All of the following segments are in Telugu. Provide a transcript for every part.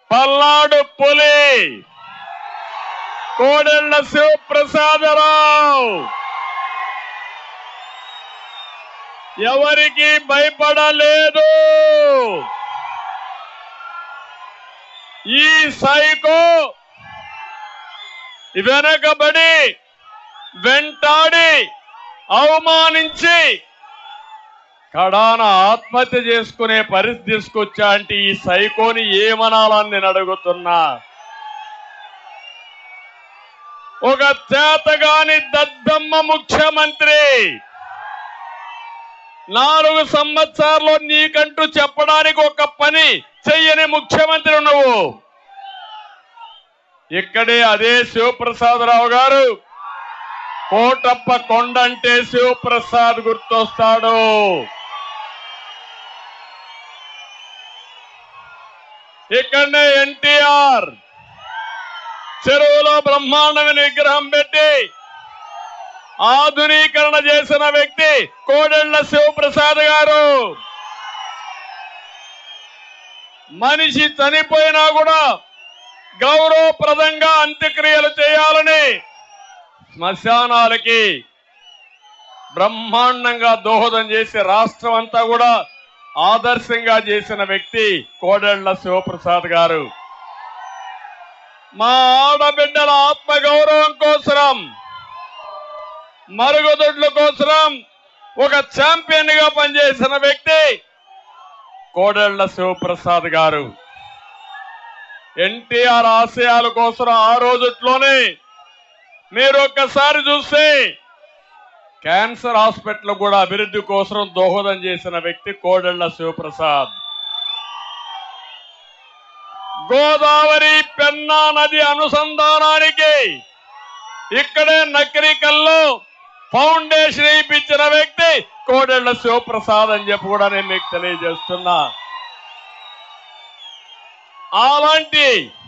పల్నాడు పులి కోడెళ్ల శివప్రసాదరావు ఎవరికి భయపడలేదు ఈ సైకో వెనకబడి వెంటాడి అవమానించి కడాన ఆత్మహత్య చేసుకునే పరిస్థితి తీసుకొచ్చా అంటే ఈ సైకోని ఏమనాలని నేను అడుగుతున్నా ఒక చేతగాని దద్దమ్మ ముఖ్యమంత్రి నాలుగు సంవత్సరాల్లో నీకంటూ చెప్పడానికి ఒక పని చెయ్యని ముఖ్యమంత్రి నువ్వు ఇక్కడే అదే శివప్రసాదరావు గారు కోటప్ప కొండ అంటే శివప్రసాద్ గుర్తొస్తాడు ఇక్కడనే ఎన్టీఆర్ చెరువులో బ్రహ్మాండమైన విగ్రహం పెట్టి ఆధునీకరణ చేసిన వ్యక్తి కోడెళ్ల శివప్రసాద్ గారు మనిషి చనిపోయినా కూడా గౌరవప్రదంగా అంత్యక్రియలు చేయాలని శ్మశానాలకి బ్రహ్మాండంగా దోహదం చేసి రాష్ట్రం అంతా కూడా ఆదర్శంగా చేసిన వ్యక్తి కోడెళ్ల శివప్రసాద్ గారు మా ఆడబిడ్డల ఆత్మ గౌరవం కోసరం మరుగుదొడ్ల కోసరం ఒక ఛాంపియన్ గా పనిచేసిన వ్యక్తి కోడెళ్ల శివప్రసాద్ గారు ఎన్టీఆర్ ఆశయాల కోసం ఆ రోజుట్లోనే మీరు ఒక్కసారి చూస్తే క్యాన్సర్ హాస్పిటల్ కూడా అభివృద్ధి కోసం దోహదం చేసిన వ్యక్తి కోడెళ్ల శివప్రసాద్ గోదావరి పెన్నా నది అనుసంధానానికి ఇక్కడే నకరికల్లో ఫౌండేషన్ వేయించిన వ్యక్తి కోడెళ్ల శివప్రసాద్ అని చెప్పి కూడా నేను మీకు తెలియజేస్తున్నా అలాంటి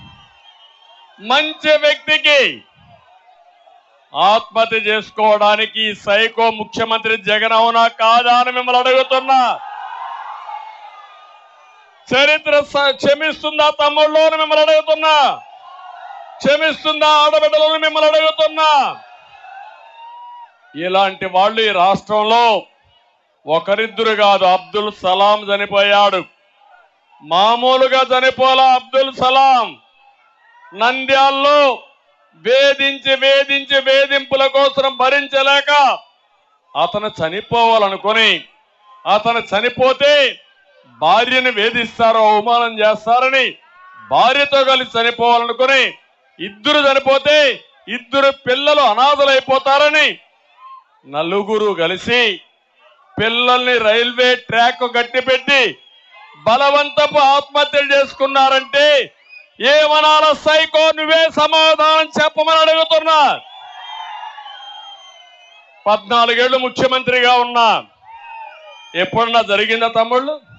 మంచి వ్యక్తికి ఆత్మహత్య చేసుకోవడానికి ఈ సైకో ముఖ్యమంత్రి జగన్ అవునా కాదా అని మిమ్మల్ని అడుగుతున్నా చరిత్ర స- క్షమిస్తుందా తమ్ముళ్ళు అని మిమ్మల్ని అడుగుతున్నా క్షమిస్తుందా ఆడబిడ్డలను మిమ్మల్ని అడుగుతున్నా ఇలాంటి వాళ్ళు ఈ రాష్ట్రంలో ఒకరిద్దరు కాదు అబ్దుల్ సలాం చనిపోయాడు మామూలుగా చనిపోలా అబ్దుల్ సలాం నంద్యాల్లో వేధించి వేధించి వేధింపుల కోసం భరించలేక అతను చనిపోవాలనుకొని అతను చనిపోతే భార్యను వేధిస్తారో అవమానం చేస్తారని భార్యతో కలిసి చనిపోవాలనుకుని ఇద్దరు చనిపోతే ఇద్దరు పిల్లలు అనాథలైపోతారని నలుగురు కలిసి పిల్లల్ని రైల్వే ట్రాక్ గట్టిపెట్టి బలవంతపు ఆత్మహత్యలు చేసుకున్నారంటే ఏమనాల సైకో నువ్వే సమాధానం చెప్పమని అడుగుతున్నా పద్నాలుగేళ్లు ముఖ్యమంత్రిగా ఉన్నా ఎప్పుడన్నా జరిగిందా తమ్ముళ్ళు